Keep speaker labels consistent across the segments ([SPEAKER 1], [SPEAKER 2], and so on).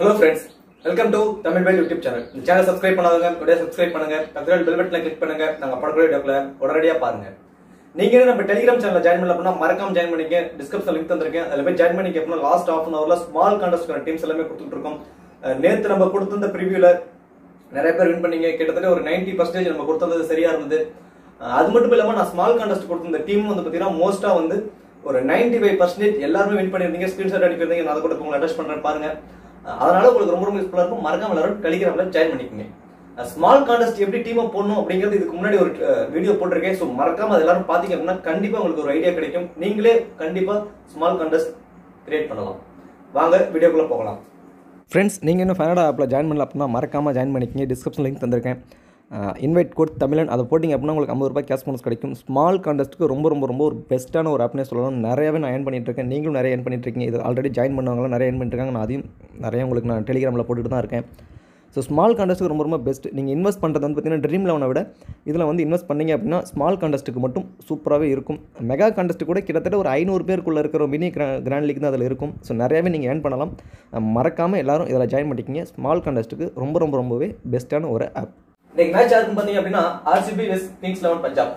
[SPEAKER 1] Hello friends welcome to Tamil bell YouTube channel இந்த channel subscribe பண்ணாதவங்க உடனே சப்ஸ்கிரைப் பண்ணுங்க பக்கத்தில் பெல் பட்டனை கிளிக் பண்ணுங்க நாங்க படக்கூடிய வீடியோக்களை உடனடியா பாருங்க நீங்க இன்னும் நம்ம டெலிகிராம் சேனல் ஜாயின் பண்ணல அப்படின்னா மறக்காம ஜாயின் பண்ணிக்க டிஸ்கிரிப்ஷன் லிங்க் தந்திருக்கேன் அதுல போய் ஜாயின் பண்ணிக்க அப்படின்னா லாஸ்ட் ஆஃப் அன் ஹவர்ல ஸ்மால் கான்டெஸ்ட் டீம்ஸ் எல்லாமே கொடுத்துட்டு இருக்கோம் அஹ் நேத்து நம்ம கொடுத்திருந்த ப்ரிவியூல நிறைய பேர் வின் பண்ணீங்க கிட்டத்தட்ட ஒரு 90% பர்சன்டேஜ் நம்ம கொடுத்தது சரியா இருந்தது அஹ் அது மட்டும் இல்லாம நான் ஸ்மால் கான்டெஸ்ட் கொடுத்திருந்த டீம் வந்து பாத்தீங்கன்னா மோஸ்டா வந்து ஒரு 95% ஃபைவ் பர்சன்டேஜ் எல்லாருமே வின் பண்ணிருந்தீங்க ஸ்கிரீன்ஷாட் அனுப்பியிருந்தீங்க நான் அதை கூட உங்களை அட்டாச் பண்றேன் பாருங்க அஹ் அதனால உங்களுக்கு ரொம்ப ரொம்ப யூஸ்ஃபுல்லா இருக்கும் மறக்காம எல்லாரும் டெலிகிராம்ல ஜாயின் பண்ணிக்கோங்க ஸ்மால் கான்டெஸ்ட் எப்படி டீமை போடணும் அப்படிங்கிறது இதுக்கு முன்னாடி ஒரு வீடியோ போட்டிருக்கேன் ஸோ மறக்காம அது எல்லாரும் பாத்தீங்க அப்படின்னா கண்டிப்பா உங்களுக்கு ஒரு ஐடியா கிடைக்கும் நீங்களே கண்டிப்பா ஸ்மால் கான்டெஸ்ட் கிரியேட் பண்ணலாம் வாங்க வீடியோக்குள்ள போகலாம்
[SPEAKER 2] ஃப்ரெண்ட்ஸ் நீங்கள் இன்னும் ஃபேனடா ஆப்பில் ஜாயின் பண்ணல அப்படின்னா மறக்காமல் ஜாயின் பண்ணிக்கிங்க டிஸ்கிரிப்ஷன் லிங்க் தந்திருக்கேன் இன்வைட் கோட் தமிழன் அதை போட்டிங்க அப்படின்னா உங்களுக்கு ஐம்பது ரூபாய் கேஷ் போனஸ் கிடைக்கும் ஸ்மால் கான்டெஸ்ட்டுக்கு ரொம்ப ரொம்ப ரொம்ப ஒரு பெஸ்ட்டான ஒரு ஆப்னே சொல்லலாம் நிறையவே நான் ஏர்ன் பண்ணிட்டு இருக்கேன் நீங்களும் நிறைய ஏர்ன் பண்ணிட்டு இருக்கீங்க இது ஆல்ரெடி ஜாயின் பண்ணவங்களாம் நிறைய ஏர்ன் பண்ணிட்டு இருக்காங்க நான் அதையும் நிறைய உங்களுக்கு நான் டெலிகிராமில் போட்டுட்டு தான் இருக்கேன் ஸோ ஸ்மால் கான்டெஸ்ட்டுக்கு ரொம்ப ரொம்ப பெஸ்ட் நீங்கள் இன்வெஸ்ட் பண்ணுறது வந்து பார்த்தீங்கன்னா ட்ரீம் லெவனை விட இதில் வந்து இன்வெஸ்ட் பண்ணீங்க அப்படின்னா ஸ்மால் கான்டெஸ்ட்டுக்கு மட்டும் சூப்பராகவே இருக்கும் மெகா கான்டெஸ்ட் கூட கிட்டத்தட்ட ஒரு ஐநூறு பேருக்குள்ளே இருக்கிற மினி கிராண்ட் லீக் தான் அதில் இருக்கும் ஸோ நிறையாவே நீங்கள் ஏர்ன் பண்ணலாம் மறக்காமல் எல்லாரும் இதில் ஜாயின் பண்ணிக்கிங்க ஸ்மால் கான்டெஸ்ட்டுக்கு ரொம்ப ரொம்ப ரொம்பவே பெஸ்ட்டான ஒரு ஆப்
[SPEAKER 1] இன்னைக்கு மேட்ச் யாருக்கும் பாத்தீங்க அப்படின்னா RCB west Kings Eleven Punjab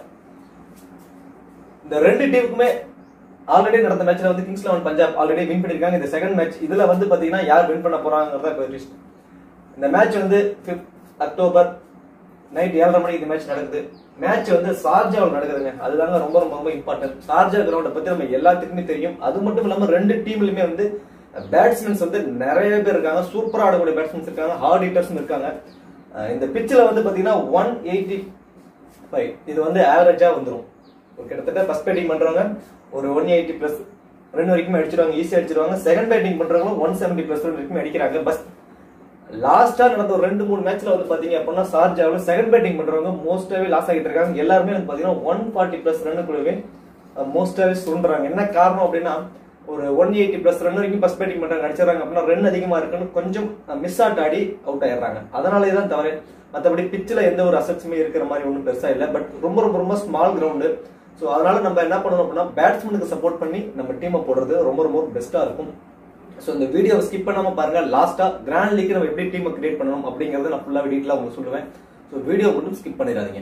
[SPEAKER 1] இந்த ரெண்டு டீமுக்குமே ஆல்ரெடி நடந்த மேட்ச்ல வந்து Kings Eleven Punjab already win பண்ணிருக்காங்க இந்த செகண்ட் மேட்ச் இதுல வந்து பாத்தீங்கன்னா யார் வின் பண்ண போறாங்கிறத இப்போ twist. இந்த மேட்ச் வந்து 5th அக்டோபர் நைட் ஏழரை மணிக்கு இந்த மேட்ச் நடக்குது மேட்ச் வந்து ஷார்ஜாவில் நடக்குதுங்க அதுதாங்க ரொம்ப ரொம்ப ரொம்ப இம்பார்ட்டன்ட் ஷார்ஜா கிரவுண்டை பத்தி நம்ம எல்லாத்துக்குமே தெரியும் அது மட்டும் இல்லாம ரெண்டு டீம்லயுமே வந்து பேட்ஸ்மேன்ஸ் வந்து நிறைய பேர் இருக்காங்க சூப்பரா ஆடக்கூடிய பேட்ஸ்மேன்ஸ் இருக்காங்க ஹார்ட் ஹிட்டர்ஸ் இருக்காங்க அஹ் இந்த பிச்சில் வந்து பாத்தீங்கன்னா ஒன் எயிட்டி ஃபைவ் இது வந்து ஆவரேஜா வந்துரும் ஒரு கிட்டத்தட்ட ஃபர்ஸ்ட் பேட்டிங் பண்றவங்க ஒரு ஒன் எயிட்டி பிளஸ் ரன் வரைக்கும் அடிச்சிருவாங்க ஈஸியா அடிச்சிருவாங்க செகண்ட் பேட்டிங் பண்றவங்க ஒன் செவன்டி பிளஸ் ரன் வரைக்கும் அடிக்கிறாங்க பஸ் லாஸ்டா நடந்த ஒரு ரெண்டு மூணு மேட்ச்ல வந்து பாத்தீங்க அப்படின்னா ஷார்ஜாவில் செகண்ட் பேட்டிங் பண்றவங்க மோஸ்டாவே லாஸ் ஆகிட்டு இருக்காங்க எல்லாருமே வந்து பாத்தீங்கன்னா ஒன் ஃபார்ட்டி பிளஸ் ரன்னுக்குள்ளவே மோஸ்டாவே சுண்டுறாங்க என்ன காரணம் அப்படின்னா ஒரு ஒன் எயிட்டி பிளஸ் ரன் வரைக்கும் ஃபர்ஸ்ட் பேட்டிங் பண்றாங்க அடிச்சிடறாங்க அப்படின்னா ரன் அதிகமா இருக்குன்னு கொஞ்சம் மிஸ் ஆட் ஆடி அவுட் ஆயிடுறாங்க அதனாலே தான் தவிர மற்றபடி பிச்சில் எந்த ஒரு அசட்ஸுமே இருக்கிற மாதிரி ஒன்றும் பெருசா இல்லை பட் ரொம்ப ரொம்ப ரொம்ப ஸ்மால் கிரவுண்டு ஸோ அதனால நம்ம என்ன பண்ணணும் அப்படின்னா பேட்ஸ்மேனுக்கு சப்போர்ட் பண்ணி நம்ம டீமை போடுறது ரொம்ப ரொம்ப பெஸ்ட்டா இருக்கும் ஸோ இந்த வீடியோ ஸ்கிப் பண்ணாம பாருங்க லாஸ்டா கிராண்ட் லீக் நம்ம எப்படி டீமை கிரியேட் பண்ணணும் அப்படிங்கறத நான் ஃபுல்லா டீட்டெயிலாக உங்களுக்கு சொல்லுவேன் ஸோ வீடியோ மட்டும் ஸ்கிப் பண்ணிடாதீங்க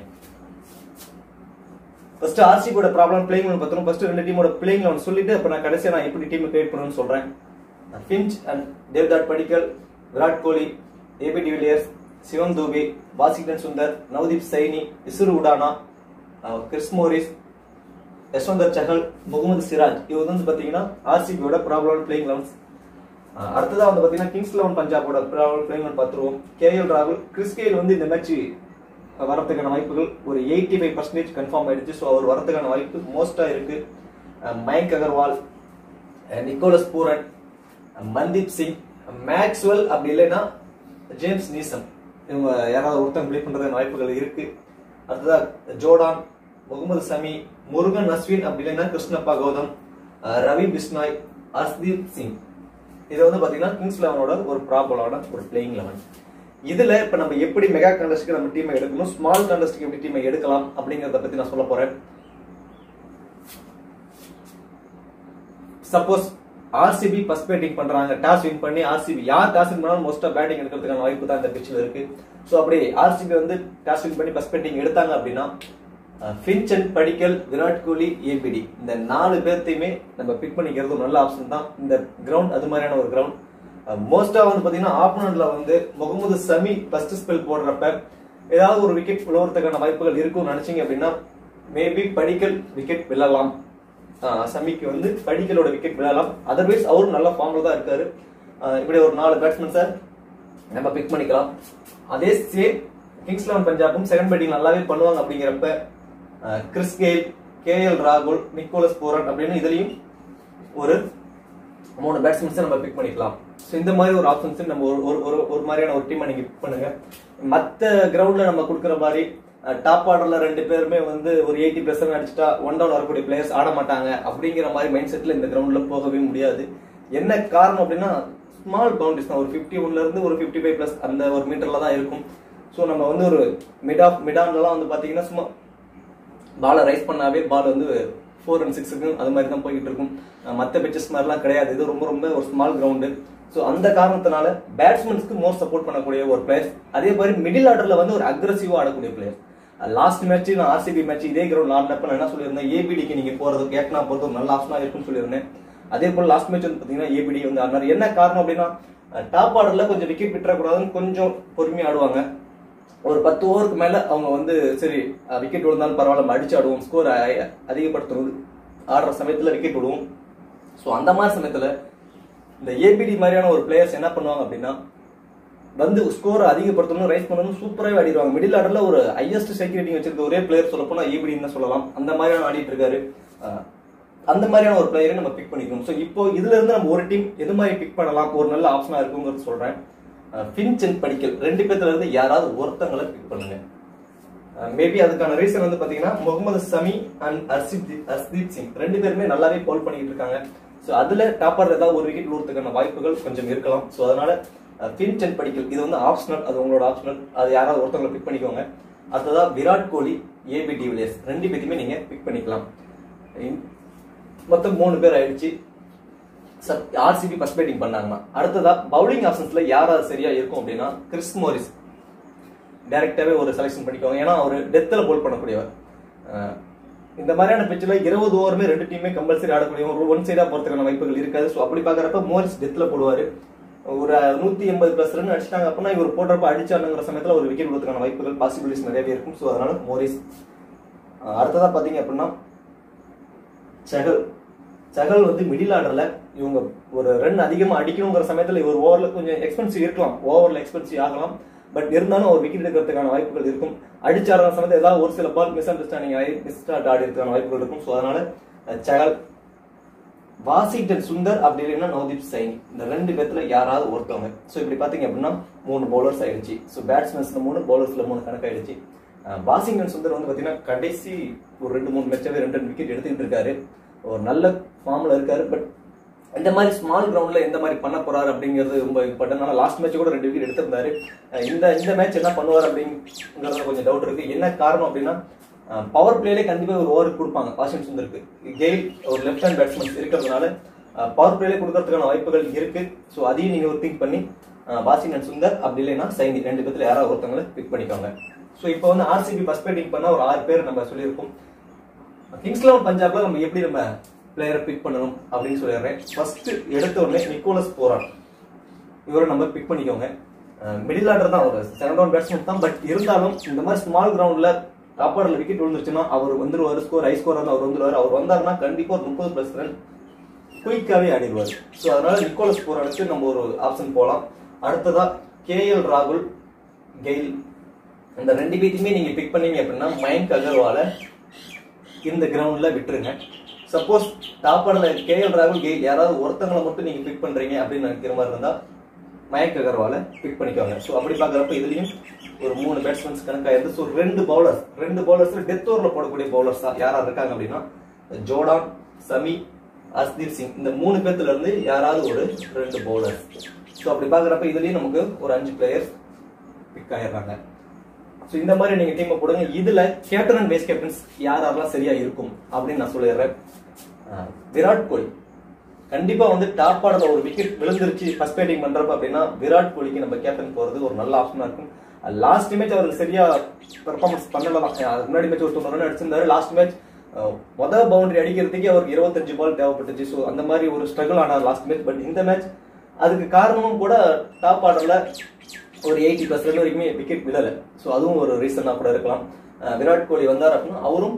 [SPEAKER 1] ஃபர்ஸ்ட் ஆர்சிபியோட ப்ராப்ளம் பிளேயிங் லெவன் பத்திரம் ஃபர்ஸ்ட் ரெண்டு டீமோட பிளேயிங் லெவன் சொல்லிட்டு அப்புறம் நான் கடைசியா நான் எப்படி டீம் கிரியேட் பண்ணணும்னு சொல்றேன் Finch and Devdutt Padikkal Virat Kohli AB de Villiers Shivam Dube Washington Sundar Navdeep Saini Isuru Udana ah Chris Morris Yuzvendra Chahal Mohammed Siraj இவர் வந்து பாத்தீங்கன்னா ஆர்சிபியோட ப்ராப்ளம் பிளேயிங் லெவன்ஸ் அடுத்ததா வந்து பாத்தீங்கன்னா கிங்ஸ் லெவன் பஞ்சாபோட ப்ராப்ளம் பிளேயிங் லெவன் பார்த்துருவோம் கேஎல் ராகுல் கிறிஸ் கெயில் வந்து இந்த மேட்ச் வரதுக்கான வாய்ப்புகள் ஒரு எயிட்டி ஃபைவ் பர்சன்டேஜ் கன்ஃபார்ம் ஆயிடுச்சு ஸோ அவர் வரதுக்கான வாய்ப்பு மோஸ்டா இருக்கு ah Mayank Agarwal ah Nicholas Pooran ah Mandeep Singh Maxwell அப்படி இல்லைன்னா ஜேம்ஸ் நீசம் இவங்க யாராவது ஒருத்தன் ப்ளே பண்றதுக்கான வாய்ப்புகள் இருக்கு அடுத்ததா ஜோர்டான் முகமது சமி முருகன் அஸ்வின் அப்படி இல்லைன்னா கிருஷ்ணப்பா கௌதம் அஹ் ரவி பிஸ்னாய் அர்ஷ்தீப் சிங் இது வந்து பாத்தீங்கன்னா கிங்ஸ் லெவனோட ஒரு ப்ராபலோட ஒரு பிளேயிங் லெவன் இதுல இப்ப நம்ம எப்படி மெகா கான்டெஸ்ட்க்கு நம்ம டீமை எடுக்கணும் ஸ்மால் கான்டெஸ்ட்க்கு எப்படி டீமை எடுக்கலாம் அப்படிங்கறத பத்தி நான் சொல்ல போறேன் சப்போஸ் ஆர்சிபி ஃபர்ஸ்ட் பேட்டிங் பண்றாங்க டாஸ் வின் பண்ணி ஆர்சிபி யார் டாஸ் வின் பண்ணாலும் மோஸ்டா பேட்டிங் எடுக்கிறதுக்கான வாய்ப்பு தான் இந்த பிச்சில் இருக்கு சோ அப்படி ஆர்சிபி வந்து டாஸ் வின் பண்ணி ஃபர்ஸ்ட் பேட்டிங் எடுத்தாங்க அப்படின்னா ஃபின்சன் படிக்கல் விராட் கோலி ஏபிடி இந்த நாலு பேர்த்தையுமே நம்ம பிக் பண்ணிக்கிறது ஒரு நல்ல ஆப்ஷன் தான் இந்த கிரவுண்ட் அது மாதிரியான ஒரு கிரவுண்ட் மோஸ்டா வந்து பாத்தீங்கன்னா ஆப்பனண்ட்ல வந்து முகமது சமி ஃபர்ஸ்ட் ஸ்பெல் போடுறப்ப ஏதாவது ஒரு விக்கெட் விழுவறதுக்கான வாய்ப்புகள் இருக்கும்னு நினைச்சீங்க அப்படின்னா மேபி படிக்கல் விக்கெட் விழலாம் ஆஹ் சமிக்கு வந்து படிக்கலோட விக்கெட் விழலாம் அதர்வைஸ் அவரும் நல்ல ஃபார்ம்ல தான் இருக்காரு ஆஹ் இப்படி ஒரு நாலு பேட்ஸ்மேன்ஸை நம்ம பிக் பண்ணிக்கலாம் அதே சேம் கிங்ஸ் லெவன் பஞ்சாபும் செகண்ட் பேட்டிங் நல்லாவே பண்ணுவாங்க அப்படிங்கிறப்ப ah Chris Gayle K L ராகுல் நிக்கோலஸ் பூரன் அப்படின்னு இதுலயும் ஒரு மூணு பேட்ஸ்மேன்ஸை நம்ம பிக் பண்ணிக்கலாம் ஸோ இந்த மாதிரி ஒரு ஆப்ஷன்ஸ் நம்ம ஒரு ஒரு ஒரு ஒரு மாதிரியான ஒரு டீமை நீங்க பிக் பண்ணுங்க மற்ற கிரவுண்ட்ல நம்ம கொடுக்குற மாதிரி டாப் ஆர்டர்ல ரெண்டு பேருமே வந்து ஒரு எயிட்டி பெர்சன்ட் அடிச்சுட்டா ஒன் டவுன் வரக்கூடிய பிளேயர்ஸ் ஆட மாட்டாங்க அப்படிங்கிற மாதிரி மைண்ட் செட்ல இந்த கிரவுண்ட்ல போகவே முடியாது என்ன காரணம் அப்படின்னா ஸ்மால் பவுண்டரிஸ் தான் ஒரு ஃபிஃப்டி ஒன்ல இருந்து ஒரு ஃபிஃப்டி ஃபைவ் பிளஸ் அந்த ஒரு மீட்டர்ல தான் இருக்கும் ஸோ நம்ம வந்து ஒரு மிட் ஆஃப் மிடான்லாம் வந்து பாத்தீங்கன்னா சும்மா பாலை ரைஸ் பண்ணாவே பால் வந்து ஃபோர் அண்ட் சிக்ஸுக்கு அது மாதிரி தான் போய்கிட்டு இருக்கும் மற்ற பிச்சஸ் மாதிரிலாம் கிடையாது இது ரொம்ப ரொம்ப ஒரு ஸ்மால் கிரவுண்டு ஸோ அந்த காரணத்தினால பேட்ஸ்மேன்ஸ்க்கு மோர் சப்போர்ட் பண்ணக்கூடிய ஒரு பிளேயர் அதே மாதிரி மிடில் ஆர்டர்ல வந்து ஒரு அக்ரஸிவா ஆடக்கூடிய பிளேயர் லாஸ்ட் மேட்ச் நான் ஆர்சிபி மேட்ச் இதே கிரௌண்ட் ஆடினப்ப நான் என்ன சொல்லியிருந்தேன் ஏபிடிக்கு நீங்க போறது கேப்டனா போறது ஒரு நல்ல ஆப்ஷனா இருக்கும்னு சொல்லியிருந்தேன் அதே போல லாஸ்ட் மேட்ச் வந்து பாத்தீங்கன்னா ஏபிடி வந்து ஆடினார் என்ன காரணம் அப்படின்னா டாப் ஆர்டர்ல கொஞ்சம் விக்கெட் விட்டுறக்கூடாதுன்னு கொஞ்சம் பொறுமையா ஆடுவாங்க ஒரு பத்து ஓவருக்கு மேல அவங்க வந்து சரி விக்கெட் விழுந்தாலும் பரவாயில்ல நம்ம அடிச்சு ஆடுவோம் ஸ்கோர் அதிகப்படுத்துறது ஆடுற சமயத்துல விக்கெட் விடுவோம் ஸோ அந்த மாதிரி சமயத்துல இந்த ஏபிடி மாதிரியான ஒரு பிளேயர்ஸ் என்ன பண்ணுவாங்க அப்படின்னா வந்து ஸ்கோர் அதிகப்படுத்தணும் ரைஸ் பண்ணணும் சூப்பராகவே ஆடிடுவாங்க மிடில் ஆர்டர்ல ஒரு ஹையஸ்ட் செக்யூரிட்டி வச்சிருக்க ஒரே பிளேயர் சொல்ல போனா ஏபிடின்னு தான் சொல்லலாம் அந்த மாதிரியான ஆடிட்டு இருக்காரு அஹ் அந்த மாதிரியான ஒரு பிளேயரை நம்ம பிக் பண்ணிக்கணும் ஸோ இப்போ இதுல இருந்து நம்ம ஒரு டீம் எது மாதிரி பிக் பண்ணலாம் ஒரு நல்ல ஆப்ஷனா இருக்குங்கிறது சொல்றேன் ஃபின்ச் அண்ட் படிக்கல் ரெண்டு பேர்த்துல இருந்து யாராவது ஒருத்தங்களை பிக் பண்ணுங்க மேபி அதுக்கான ரீசன் வந்து பாத்தீங்கன்னா முகமது சமி அண்ட் ஹர்ஷிப் ஹர்ஷ்தீப் சிங் ரெண்டு பேருமே நல்லாவே போல் பண்ணிட்டு இருக்காங்க ஸோ அதுல டாப்பர் ஏதாவது ஒரு விக்கெட் விழுறதுக்கான வாய்ப்புகள் கொஞ்சம் இருக்கலாம் ஸோ அதனால ஃபின்ச் அண்ட் படிக்கல் இது வந்து ஆப்ஷனல் அது உங்களோட ஆப்ஷனல் அது யாராவது ஒருத்தவங்களை பிக் பண்ணிக்கோங்க அடுத்ததா விராட் கோலி ஏபி டிவிலியர்ஸ் ரெண்டு பேத்தையுமே நீங்க பிக் பண்ணிக்கலாம் இன்- மொத்தம் மூணு பேர் ஆயிடுச்சு ஆர்சிபி ஃபர்ஸ்ட் பேட்டிங் பண்ணாங்கன்னா அடுத்ததா பவுலிங் ஆப்ஷன்ஸ்ல யாராவது சரியா இருக்கும் அப்படின்னா கிறிஸ் மோரிஸ் டைரக்டாவே ஒரு செலெக்ஷன் பண்ணிக்கோங்க ஏன்னா அவர் டெத்தில் போல் பண்ணக்கூடியவர் அஹ் இந்த மாதிரியான பிச்சில் இருபது ஓவருமே ரெண்டு டீமே கம்பல்சரி ஆடக்கூடிய ஒரு ஒன் சைடா போறதுக்கான வாய்ப்புகள் இருக்காது ஸோ அப்படி பார்க்கறப்ப மோரிஸ் டெத்தில் போடுவாரு ஒரு நூத்தி எண்பது பிளஸ் ரன் அடிச்சிட்டாங்க அப்படின்னா இவர் போடுறப்ப அடிச்சானுங்கிற சமயத்துல ஒரு விக்கெட் விடுறதுக்கான வாய்ப்புகள் பாசிபிலிட்டிஸ் நிறையவே இருக்கும் ஸோ அதனால மோரிஸ் அஹ் அடுத்ததா பாத்தீங்க அப்படின்னா சகல் சகல் வந்து மிடில் ஆர்டர்ல இவங்க ஒரு ரன் அதிகமா அடிக்கணுங்கிற சமயத்துல இவர் ஓவர்ல கொஞ்சம் எக்ஸ்பென்சிவ் இருக்கலாம் ஓவர்ல எக்ஸ்பென்சிவ் ஆகலாம் பட் இருந்தாலும் ஒரு விக்கெட் எடுக்கிறதுக்கான வாய்ப்புகள் இருக்கும் அடிச்சாடுற சமயத்துல ஏதாவது ஒரு சில பால் மிஸ் அண்டர்ஸ்டாண்டிங் ஆகி மிஸ் ஆடி இருக்கிற வாய்ப்புகள் இருக்கும் ஸோ அதனால அஹ், சகல் வாஷிங்டன் சுந்தர் அப்படி இல்லைன்னா நவதீப் சைனி இந்த ரெண்டு பேர்த்துல யாராவது ஒருத்தவங்க ஸோ இப்படி பாத்தீங்க அப்படின்னா மூணு பவுலர்ஸ் ஆயிடுச்சு ஸோ பேட்ஸ்மேன்ஸ்ல மூணு பவுலர்ஸ்ல மூணு கணக்காயிடுச்சு அஹ் வாஷிங்டன் சுந்தர் வந்து பாத்தீங்கன்னா கடைசி ஒரு ரெண்டு மூணு மேட்சாவே ரெண்டு ரெண்டு விக்கெட் எடுத்துக்கிட்டு இருக்காரு ஒரு நல்ல ஃபார்ம்ல இருக்காரு பட் இந்த மாதிரி ஸ்மால் கிரவுண்ட்ல எந்த மாதிரி பண்ண போறாரு அப்படிங்கிறது ரொம்ப இம்பார்ட்டன் லாஸ்ட் மேட்ச் கூட ரெண்டு விக்கெட் எடுத்திருந்தாரு அஹ் இந்த இந்த மேட்ச் என்ன பண்ணுவார் அப்படிங்கிறதுல கொஞ்சம் டவுட் இருக்கு என்ன காரணம் அப்படின்னா பவர் பிளேலே கண்டிப்பா ஒரு ஓவர் கொடுப்பாங்க வாஷிங்டன் சுந்தருக்கு கெயில் ஒரு லெஃப்ட் ஹேண்ட் பேட்ஸ்மேன் இருக்கிறதுனால பவர் பிளேலே கொடுக்கறதுக்கான வாய்ப்புகள் இருக்கு ஸோ அதையும் நீங்க ஒரு திங்க் பண்ணி அஹ் வாஷிங்டன் சுந்தர் அப்படி இல்லைன்னா சைனி ரெண்டு பேர்த்துல யாராவது ஒருத்தவங்களை பிக் பண்ணிக்கோங்க ஸோ இப்போ வந்து ஆர்சிபி ஃபர்ஸ்ட் பேட்டிங் பண்ண ஒரு ஆறு பேர் நம்ம சொல்லியிருக்கோம் கிங்ஸ் லெவன் பஞ்சாப்ல நம்ம எப்படி நம்ம பிளேயரை பிக் பண்ணணும் அப்படின்னு சொல்லிடுறேன் ஃபர்ஸ்ட் எடுத்த உடனே நிக்கோலஸ் போரான் இவரை நம்ம பிக் பண்ணிக்கோங்க மிடில் ஆர்டர் தான் ஒரு செகண்ட் ரவுண்ட் பேட்ஸ்மேன் தான் பட் இருந்தாலும் இந்த மாதிரி ஸ்மால் கிரவுண்ட்ல டாப் ஆர்டர்ல விக்கெட் விழுந்துருச்சுன்னா அவர் வந்துருவாரு ஸ்கோர் ஹை ஸ்கோர் அவர் வந்துருவாரு அவர் வந்தாருன்னா கண்டிப்பா ஒரு முப்பது பிளஸ் ரன் குயிக்காவே ஆடிடுவார் ஸோ அதனால நிக்கோலஸ் போரானுக்கு நம்ம ஒரு ஆப்ஷன் போகலாம் அடுத்ததா கேஎல் ராகுல் கெயில் இந்த ரெண்டு பேத்தையுமே நீங்க பிக் பண்ணீங்க அப்படின்னா மயங்க் அகர்வால இந்த கிரவுண்ட்ல விட்டுருங்க சப்போஸ் டாப் ஆர்டர்ல கேஎல் ராகுல் கெயில் யாராவது ஒருத்தங்களை மட்டும் நீங்க பிக் பண்றீங்க அப்படின்னு நினைக்கிற மாதிரி இருந்தா மயங்க் அகர்வால பிக் பண்ணிக்கோங்க ஸோ அப்படி பார்க்குறப்ப இதுலயும் ஒரு மூணு பேட்ஸ்மேன்ஸ் கணக்காயிருந்து ஸோ ரெண்டு பவுலர்ஸ் ரெண்டு பவுலர்ஸ்ல டெத் ஓவர்ல போடக்கூடிய பவுலர்ஸ் தான் யாரா இருக்காங்க அப்படின்னா ஜோடான் சமி அஸ்தீப் சிங் இந்த மூணு பேர்த்துல இருந்து யாராவது ஒரு ரெண்டு பவுலர்ஸ் ஸோ அப்படி பார்க்குறப்ப இதுலயும் நமக்கு ஒரு அஞ்சு பிளேயர்ஸ் பிக் ஆயிடுறாங்க ஸோ இந்த மாதிரி நீங்க டீமை போடுங்க இதுல கேப்டன் அண்ட் வைஸ் கேப்டன்ஸ் யார் யாரெல்லாம் சரியா இருக்கும் அப்படின்னு நான் சொல்லிடுறேன் அஹ் விராட் கோலி கண்டிப்பா வந்து டாப் ஆர்டர்ல ஒரு விக்கெட் விழுந்துருச்சு ஃபர்ஸ்ட் பேட்டிங் பண்றப்ப அப்படின்னா விராட் கோலிக்கு நம்ம கேப்டன் போறது ஒரு நல்ல ஆப்ஷனா இருக்கும் லாஸ்ட் மேட்ச் அவருக்கு சரியா பெர்ஃபார்மன்ஸ் பண்ணலாம் அதுக்கு முன்னாடி மேட்ச் ஒரு தொண்ணூறு ரன் அடிச்சிருந்தாரு லாஸ்ட் மேட்ச் மொதல் பவுண்டரி அடிக்கிறதுக்கே அவருக்கு இருபத்தஞ்சு பால் தேவைப்பட்டுச்சு ஸோ அந்த மாதிரி ஒரு ஸ்ட்ரகிள் ஆனார் லாஸ்ட் மேட்ச் பட் இந்த மேட்ச் அதுக்கு காரணமும் கூட டாப் ஆர்டர்ல ஒரு எயிட்டி பிளஸ் ரன் வரைக்குமே விக்கெட் விழல ஸோ அதுவும் ஒரு ரீசனா கூட இருக்கலாம் அஹ் விராட் கோலி வந்தார் அப்படின்னா அவரும்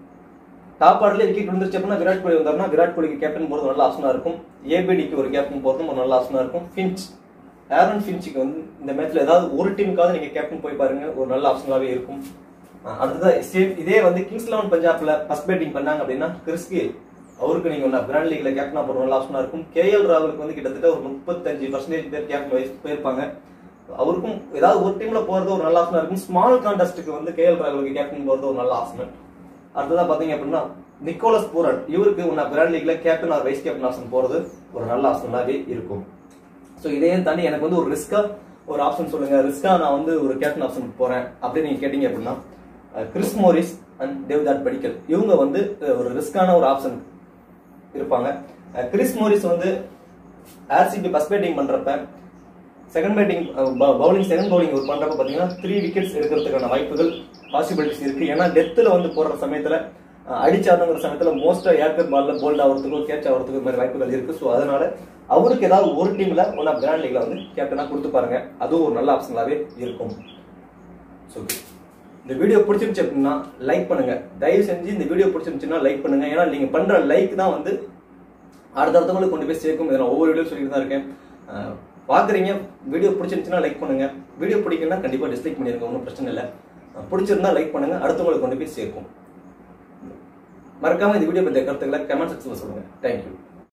[SPEAKER 1] டாப் ஆர்டர்ல விக்கெட் விழுந்துருச்சு அப்படின்னா விராட் கோலி வந்தாருன்னா விராட் கோலிக்கு கேப்டன் போறது நல்ல ஆப்ஷனா இருக்கும் ஏபிடிக்கு ஒரு கேப்டன் போறதும் ஒரு நல்ல ஆப்ஷனா இருக்கும் ஃபின்ச் ஆரன் ஃபின்ச்சுக்கு வந்து இந்த மேட்ச்ல ஏதாவது ஒரு டீமுக்காவது நீங்க கேப்டன் போய் பாருங்க ஒரு நல்ல ஆப்ஷனாவே இருக்கும் அஹ் அடுத்ததா சேம் இதே வந்து கிங்ஸ் லெவன் பஞ்சாப்ல ஃபர்ஸ்ட் பேட்டிங் பண்ணாங்க அப்படின்னா கிறிஸ் கெயில் அவருக்கு நீங்க ஒன்று பிராண்ட் லீக்ல கேப்டனா போற நல்ல ஆப்ஷனா இருக்கும் கேஎல் ராகுலுக்கு வந்து கிட்டத்தட்ட ஒரு முப்பத்தஞ்சு பர்சன்டேஜ் பேர் கேப்டன் வயசு போயிருப்பாங்க அவருக்கும் ஏதாவது ஒரு டீம்ல போறது ஒரு நல்ல ஆப்ஷனா இருக்கும் ஸ்மால் கான்டெஸ்ட்டுக்கு வந்து கேஎல் ராகுலுக்கு கேப்டன் போறது ஒரு நல்ல ஆப்ஷன் அடுத்ததா பாத்தீங்க அப்படின்னா நிக்கோலஸ் பூரன் இவருக்கு உன்ன பிராண்ட் லீக்ல captain or vice captain option போறது ஒரு நல்ல ஆப்ஷனாவே இருக்கும் ஸோ இதையும் தாண்டி எனக்கு வந்து ஒரு ரிஸ்கா ஒரு ஆப்ஷன் சொல்லுங்க ரிஸ்கா நான் வந்து ஒரு கேப்டன் ஆப்ஷன் போறேன் அப்படின்னு நீங்க கேட்டீங்க அப்படின்னா அஹ், Chris Morris and Devdutt Padikkal இவங்க வந்து அஹ், ஒரு ரிஸ்கான ஒரு ஆப்ஷன் இருப்பாங்க அஹ், கிறிஸ் மோரிஸ் வந்து ஆர்சிபி ஃபர்ஸ்ட் பேட்டிங் பண்றப்ப second batting bowling second bowling ஒரு பண்றப்ப பாத்தீங்கன்னா த்ரீ விக்கெட்ஸ் எடுக்கிறதுக்கான வாய்ப்புகள் பாசிபிலிட்டிஸ் இருக்கு ஏன்னா டெத்தில் வந்து போடுற சமயத்துல அஹ், அடிச்சாதுங்கிற சமயத்துல மோஸ்டா ஏர்கட் பால்ல போல்ட் ஆகிறதுக்கோ கேட்ச் ஆகிறதுக்கோ இந்த மாதிரி வாய்ப்புகள் இருக்கு ஸோ அதனால அவருக்கு ஏதாவது ஒரு டீம்ல ஒன் ஆஃப் கிராண்ட் லீக்ல வந்து கேப்டனா கொடுத்து பாருங்க அதுவும் ஒரு நல்ல ஆப்ஷனாவே இருக்கும் ஸோ இந்த வீடியோ பிடிச்சிருந்துச்சு அப்படின்னா லைக் பண்ணுங்க தயவு செஞ்சு இந்த வீடியோ பிடிச்சிருந்துச்சுன்னா லைக் பண்ணுங்க ஏன்னா நீங்க பண்ற லைக் தான் வந்து அடுத்தடுத்தவங்களுக்கு கொண்டு போய் சேர்க்கும் இதை நான் ஒவ்வொரு வீடியோ சொல்லிட்டு தான் இருக்கேன் அஹ், பாக்குறீங்க வீடியோ பிடிச்சிருந்துச்சுன்னா லைக் பண்ணுங்க வீடியோ பிடிக்கலன்னா கண்டிப்பா டிஸ்லைக் பண்ணிருங்க ஒன்றும் பிரச்சனை இல்லை அஹ், பிடிச்சிருந்தா லைக் பண்ணுங்க அடுத்தவங்களுக்கு கொண்டு போய் சேர்க்கும் மறக்காம இந்த வீடியோ பற்றிய கருத்துக்களை கமெண்ட் செக்ஷன்ல சொல்லுங்க தேங்க்யூ